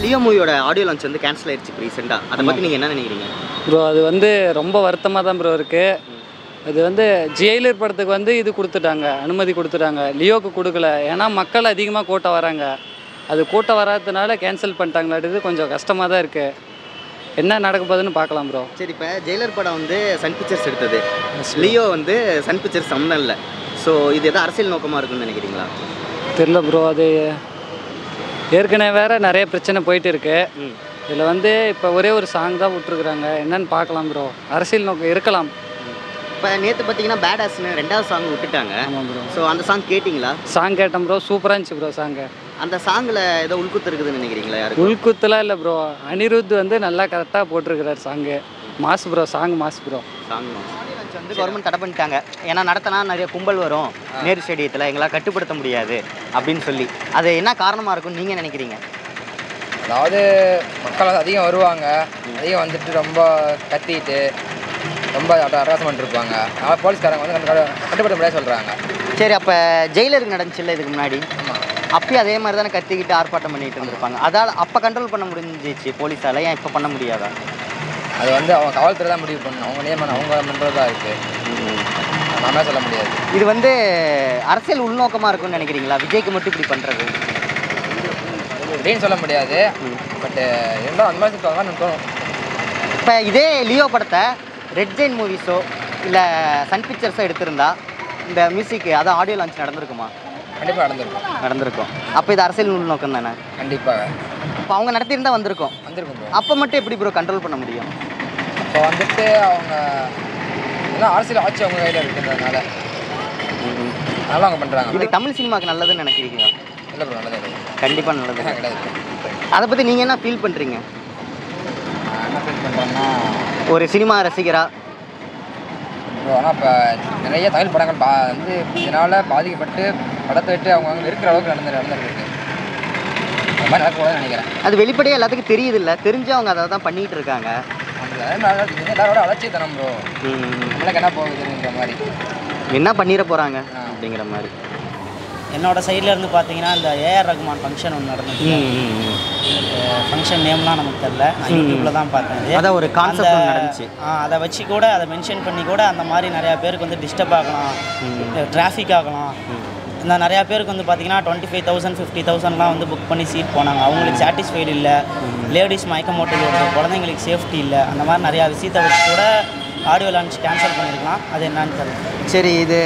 Leo மூவியோட audio launch வந்து cancel ஆயிடுச்சு இப்போ ரீசெண்டாக அதை பற்றி நீங்கள் என்ன நினைக்கிறீங்க ப்ரோ அது வந்து ரொம்ப வருத்தமாக தான் ப்ரோ இருக்குது அது வந்து ஜெயிலர் படத்துக்கு வந்து இது கொடுத்துட்டாங்க அனுமதி கொடுத்துட்டாங்க லியோக்கு கொடுக்கல ஏன்னா மக்கள் அதிகமாக கூட்டம் வராங்க அது கூட்டம் வராததுனால கேன்சல் பண்ணிட்டாங்களாட்டுது கொஞ்சம் கஷ்டமாக தான் இருக்குது என்ன நடக்க போகுதுன்னு பார்க்கலாம் ப்ரோ சரி இப்போ ஜெயிலர் படம் வந்து சன் பிக்சர்ஸ் எடுத்தது லியோ வந்து சன் பிக்சர்ஸ் சம்மந்தம் இல்லை ஸோ இது எதாவது அரசியல் நோக்கமாக இருக்குன்னு நினைக்கிறீங்களா தெரில ப்ரோ அது ஏற்கனவே வேற நிறைய பிரச்சனை போயிட்டு இருக்கு ம் இதில் வந்து இப்போ ஒரே ஒரு சாங் தான் விட்ருக்குறாங்க என்னன்னு பார்க்கலாம் ப்ரோ அரசியல் நோக்கம் இருக்கலாம் இப்போ நேற்று பார்த்தீங்கன்னா பேட் ஆஸ்னு ரெண்டாவது சாங் விட்டுட்டாங்க ஆமாம் ப்ரோ ஸோ அந்த சாங் கேட்டிங்களா சாங் கேட்டேன் ப்ரோ சூப்பராக இருந்துச்சு ப்ரோ சாங்கு அந்த சாங்கில் ஏதோ உள்குத்து இருக்குதுன்னு நினைக்கிறீங்களா யாருக்கு உள்குத்துலாம் இல்லை ப்ரோ அனிருத் வந்து நல்லா கரெக்டாக போட்டிருக்கிறார் song mass bro song mass bro song வந்து கவர்மெண்ட் தடை பண்ணிட்டாங்க ஏன்னா நடத்தினா நிறைய கும்பல் வரும் நேரு ஸ்டேடியத்தில் எங்களால் கட்டுப்படுத்த முடியாது அப்படின்னு சொல்லி அது என்ன காரணமாக இருக்கும்னு நீங்கள் நினைக்கிறீங்க அதாவது மக்கள் வந்து அதிகம் வருவாங்க அதிகம் வந்துட்டு ரொம்ப கத்திட்டு ரொம்ப ஹராஸ்மெண்ட் இருப்பாங்க அதனால் போலீஸ்காரங்க வந்து கண்டு- கட்டுப்படுத்த முடியாது சொல்கிறாங்க சரி அப்போ ஜெயிலருக்கு நடந்துச்சுல்ல இதுக்கு முன்னாடி ஆமாம் அப்பயும் அதே மாதிரி தானே கத்திக்கிட்டு ஆர்ப்பாட்டம் பண்ணிட்டு இருந்திருப்பாங்க அதால் அப்போ கண்ட்ரோல் பண்ண முடிஞ்சிச்சு போலீஸால் ஏன் இப்போ பண்ண முடியாதா அது வந்து அவங்க காவல்துறை தான் முடிவு பண்ணணும் அவங்க நியமனம் அவங்க பண்ணுறது தான் இருக்குது நாமளே சொல்ல முடியாது இது வந்து அரசியல் உள்நோக்கமாக இருக்கும்னு நினைக்கிறீங்களா விஜய்க்கு மட்டும் இப்படி பண்ணுறது அப்படின்னு சொல்ல முடியாது பட்டு இருந்தாலும் அந்த மாதிரி சொல்லுவாங்கன்னு தோணும் இப்போ இதே லியோ படத்தை ரெட் ஜெயின் மூவிஸோ இல்லை சன் பிக்சர்ஸோ எடுத்திருந்தா இந்த மியூசிக் அதான் ஆடியோ லான்ச் நடந்திருக்குமா கண்டிப்பாக நடந்திருக்கும் நடந்திருக்கும் அப்போ இது அரசியல் உள்நோக்கம் தானே கண்டிப்பாக இப்போ அவங்க நடத்தியிருந்தா வந்திருக்கும் வந்திருக்கும் ப்ரோ அப்போ மட்டும் எப்படி ப்ரோ கண்ட்ரோல் பண்ண முடியும் இப்போ வந்துட்டு அவங்க ஏன்னா அரசியல் ஆட்சி அவங்க கையில் இருக்குன்றதுனால அதனால அவங்க பண்ணுறாங்க இது தமிழ் சினிமாவுக்கு நல்லதுன்னு நினைக்கிறீங்களா இல்லை ப்ரோ நல்லது இல்லை. கண்டிப்பாக நல்லது கிடையாது அதை பற்றி நீங்கள் என்ன ஃபீல் பண்ணுறீங்க நான் என்ன ஃபீல் பண்ணுறேன்னா ஒரு சினிமா ரசிகரா ப்ரோ ஆனால் இப்போ நிறைய தமிழ் படங்கள் பா வந்து இதனால் பாதிக்கப்பட்டு படத்தை விட்டு அவங்க அவங்க இருக்கிற அளவுக்கு நடந்து நடந்துருக்கு அந்த மாதிரி நடக்கக்கூடாதுன்னு நினைக்கிறேன் அது வெளிப்படையாக எல்லாத்துக்கும் தெரியுது இல்லை தெரிஞ்சு அவங்க அதை தான் பண்ணிகிட்டு இருக்காங்க அந்த எல்லாரும் எல்லாரோட அலட்சியத்தனம் ப்ரோ நம்மளுக்கு என்ன போகுதுங்கிற மாதிரி என்ன பண்ணிட போகிறாங்க அப்படிங்கிற மாதிரி என்னோட சைடில் இருந்து பார்த்தீங்கன்னா இந்த ஏஆர் ரகுமான் ஃபங்க்ஷன் ஒன்று நடந்துச்சு ஃபங்க்ஷன் நேம்லாம் நமக்கு தெரில நான் யூடியூப்பில் தான் பார்த்தேன் இது. அதான் ஒரு கான்செப்ட் அந்த- நடந்துச்சு ஆ, அதை வச்சு கூட அதை மென்ஷன் பண்ணி கூட அந்த மாதிரி நிறையா பேருக்கு வந்து டிஸ்டர்ப் ஆகலாம் டிராஃபிக் ஆகலாம் இந்த நிறையா பேருக்கு வந்து பார்த்தீங்கன்னா டுவெண்ட்டி ஃபைவ் தௌசண்ட் ஃபிஃப்டி தௌசண்ட்லாம் வந்து புக் பண்ணி சீட் போனாங்க அவங்களுக்கு சாட்டிஸ்ஃபைடு இல்லை லேடிஸ் மயக்க மோட்டல் வருது குழந்தைங்களுக்கு சேஃப்டி இல்லை அந்த மாதிரி நிறையா விஷயத்தை வச்சு கூட ஆடியோ லான்ச் கேன்சல் பண்ணியிருக்கலாம் அது என்னன்னு தெரியல சரி இது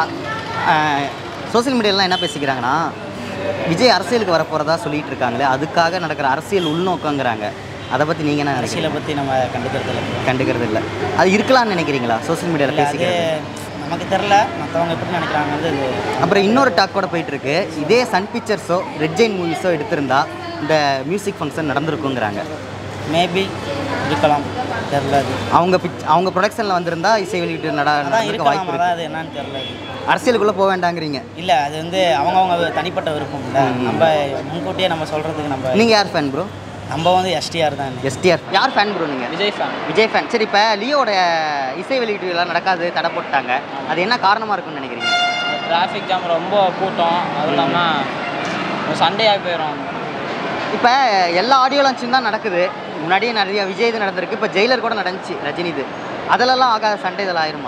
சோஷியல் மீடியாலாம் என்ன பேசிக்கிறாங்கன்னா விஜய் அரசியலுக்கு வரப்போகிறதா சொல்லிட்டு இருக்காங்களே அதுக்காக நடக்கிற அரசியல் உள்நோக்கங்கிறாங்க அதை பற்றி நீங்கள் என்ன அரசியலை நினைக்கிறீங்க பற்றி நம்ம கண்டுக்கிறது இல்லை கண்டுக்கிறது இல்லை அது இருக்கலாம்னு நினைக்கிறீங்களா சோஷியல் மீடியாவில் இல்லை அது பேசிக்கிறது நமக்கு தெரில மற்றவங்க எப்படி நினைக்கிறாங்க வந்து இது அப்புறம் இன்னொரு டாக் கூட போயிட்டு இருக்கு இதே சன் பிக்சர்ஸோ ரெட் ஜெயின் மூவிஸோ எடுத்திருந்தா இந்த மியூசிக் ஃபங்க்ஷன் நடந்திருக்குங்கிறாங்க மேபி இருக்கலாம் தெரில அது அவங்க பிச் அவங்க ப்ரொடக்ஷனில் வந்திருந்தா இசை வெளியீட்டு நட அதான் நடந்திருக்க இருக்கலாம் வாய்ப்பு அதான் இருக்கு அது என்னன்னு தெரில அது அரசியலுக்குள்ளே போக வேண்டாங்கிறீங்க இல்லை அது வந்து அவங்கவுங்க தனிப்பட்ட விருப்பம் இல்லை நம்ம முன்கூட்டியே நம்ம சொல்கிறதுக்கு நம்ம நீங்கள் யார் ஃபேன் ப்ரோ நம்ம வந்து எஸ்டிஆர் தான் எஸ்டிஆர் யார் ஃபேன் ப்ரோ நீங்கள் விஜய் ஃபேன் விஜய் ஃபேன் சரி இப்போ லியோட இசை வெளியீட்டு எல்லாம் நடக்காது தடை போட்டாங்க அது என்ன காரணமாக இருக்கும்னு நினைக்கிறீங்க டிராஃபிக் ஜாம் ரொம்ப கூட்டம் அதுவும் இல்லாமல் சண்டே ஆகி போயிடும் இப்போ எல்லா ஆடியோ லான்ச்சும் தான் நடக்குது முன்னாடியே நிறைய விஜய் இது நடந்திருக்கு இப்போ ஜெயிலர் கூட நடந்துச்சு ரஜினி இது அதிலெல்லாம் ஆகாத சண்டை இதில் ஆயிருமா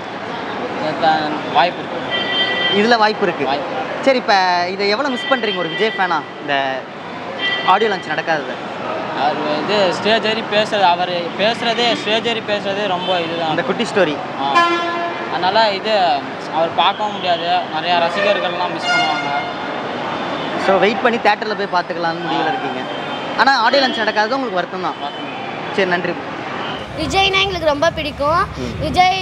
வாய்ப்பு இருக்கு இதில் வாய்ப்பு இருக்குது வாய்ப்பு சரி இப்போ இதை எவ்வளோ மிஸ் பண்ணுறீங்க ஒரு விஜய் ஃபேனா இந்த ஆடியோ லான்ச் நடக்காதது அவர் இது ஸ்டேஜ் ஏறி பேசுறது அவர் பேசுகிறதே ஸ்டேஜ் ஏறி பேசுகிறதே ரொம்ப இதுதான் அந்த குட்டி ஸ்டோரி ஆ. அதனால் இது அவர் பார்க்கவும் முடியாது நிறையா ரசிகர்கள்லாம் மிஸ் பண்ணுவாங்க ஸோ வெயிட் பண்ணி தேட்டரில் போய் பார்த்துக்கலாம்னு முடிவில் இருக்கீங்க ஆனால் ஆடியோ லான்ச் நடக்காதது உங்களுக்கு வருத்தம் தான் சரி நன்றி விஜய்னா எங்களுக்கு ரொம்ப பிடிக்கும் விஜய்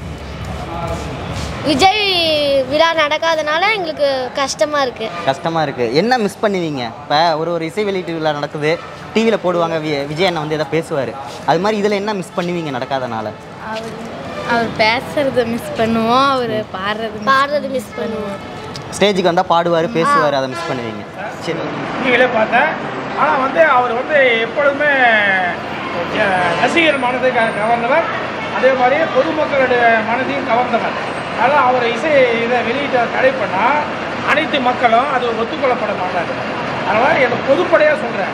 விஜய் விழா நடக்காதனால எங்களுக்கு கஷ்டமாக இருக்குது கஷ்டமாக இருக்குது என்ன மிஸ் பண்ணுவீங்க இப்போ ஒரு ஒரு இசை வெளியீட்டு விழா நடக்குது டிவியில் போடுவாங்க வி- விஜய் அண்ணன் வந்து எதாவது பேசுவார் அது மாதிரி இதில் என்ன மிஸ் பண்ணுவீங்க நடக்காதனால அவர் அவர் பேசுறத மிஸ் பண்ணுவோம் அவர் பாடுறது பாடுறது மிஸ் பண்ணுவோம் ஸ்டேஜுக்கு வந்தால் பாடுவார் பேசுவார் அதை மிஸ் பண்ணுவீங்க சரி டிவியிலே பார்த்தேன் ஆனால் வந்து அவர் வந்து எப்பொழுதுமே அஹ், ரசிகர் மனதை க- கவர்ந்தவர் அதே மாதிரி பொதுமக்களுடைய மனதையும் கவர்ந்தவர் அதனால் அவர் இசை இதை வெளியிட்ட தடை பண்ணால் அனைத்து மக்களும் அது ஒத்துக்கொள்ளப்பட மாட்டாங்க அதனால் எனக்கு பொதுப்படையாக சொல்கிறேன்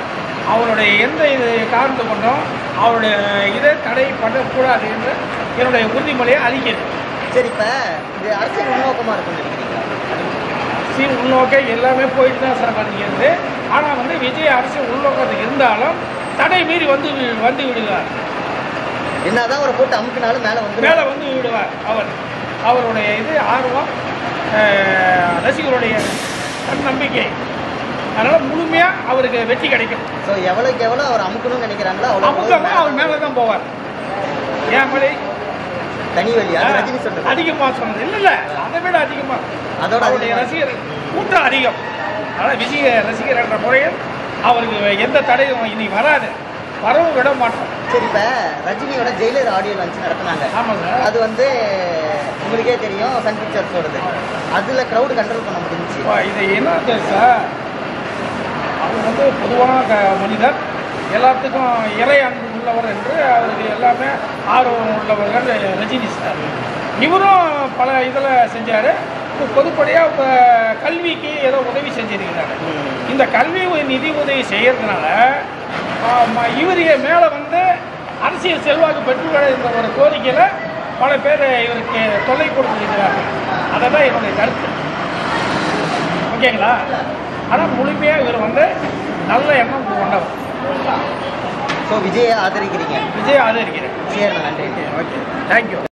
அவருடைய எந்த இது காரணத்தை கொண்டும் அவருடைய இதை தடை பண்ணக்கூடாது என்று என்னுடைய உறுதிமொழியை அளிக்கிறது சரி இப்போ இது அரசியல் உள்நோக்கமாக இருக்கும்னு நினைக்கிறீங்களா அரசியல் உள்நோக்க எல்லாமே போயிட்டு தான் சார் வருகிறது ஆனால் வந்து விஜய் அரசியல் உள்நோக்கத்துக்கு இருந்தாலும் தடை மீறி வந்து வி- வந்து விடுவார் என்னதான் அவரை போட்டு அமுக்கினாலும் மேலே வந்து மேலே வந்து விடுவார் அவர் அவருடைய இது ஆர்வம் அஹ், ரசிகருடைய நம்பிக்கை அதனால் முழுமையாக அவருக்கு வெற்றி கிடைக்கும் ஸோ எவ்வளோக்கு எவ்வளோ அவர் அமுக்கணும்னு நினைக்கிறாங்களோ அவ்வளோ அமுக்காம அவர் மேலே தான் போவார் ஏன் மொழி தனி வழி அது ரஜினி சொல்றது அதிகமாக சொன்னது இல்லை இல்லை அதை விட அதிகமாக அதோட அவருடைய அதிகமா. ரசிகர் கூட்டம் அதிகம் அதனால் விஜய ரசிகர் என்ற முறையில் அவருக்கு எந்த தடையும் இனி வராது வரவும் விட மாட்டோம் சரி இப்போ ரஜினியோட ஜெயிலர் ஆடியோ லான்ச் நடத்துனாங்க ஆமாங்க அது வந்து உங்களுக்கே தெரியும் சன் பிக்சர்ஸோடது அதில் க்ரௌடு கண்ட்ரோல் பண்ண முடிஞ்சுச்சு இப்போ இது என்ன சார் அவர் வந்து பொதுவான க மனிதர் எல்லாத்துக்கும் இறை அன்பு உள்ளவர் என்று அவருக்கு எல்லாமே ஆர்வம் உள்ளவர்கள் ரஜினி சார் இவரும் பல இதில் செஞ்சார் இப்போ பொதுப்படையாக இப்போ கல்விக்கு ஏதோ உதவி செஞ்சிருக்கிறாரு இந்த கல்வி உ- நிதி உதவி செய்யறதுனால ஆமா, இவர் மேலே வந்து அரசியல் செல்வாக்கு பெற்றுவிட இந்த ஒரு கோரிக்கையில் பல பேர் இவருக்கு தொல்லை கொடுத்துருக்கிறாங்க அதை தான் என்னுடைய கருத்து ஓகேங்களா ஆனால் முழுமையாக இவர் வந்து நல்ல எண்ணம் கொண்டவர் ஸோ விஜயை ஆதரிக்கிறீங்க விஜய் ஆதரிக்கிறேன் சரி நன்றி ஓகே தேங்க்யூ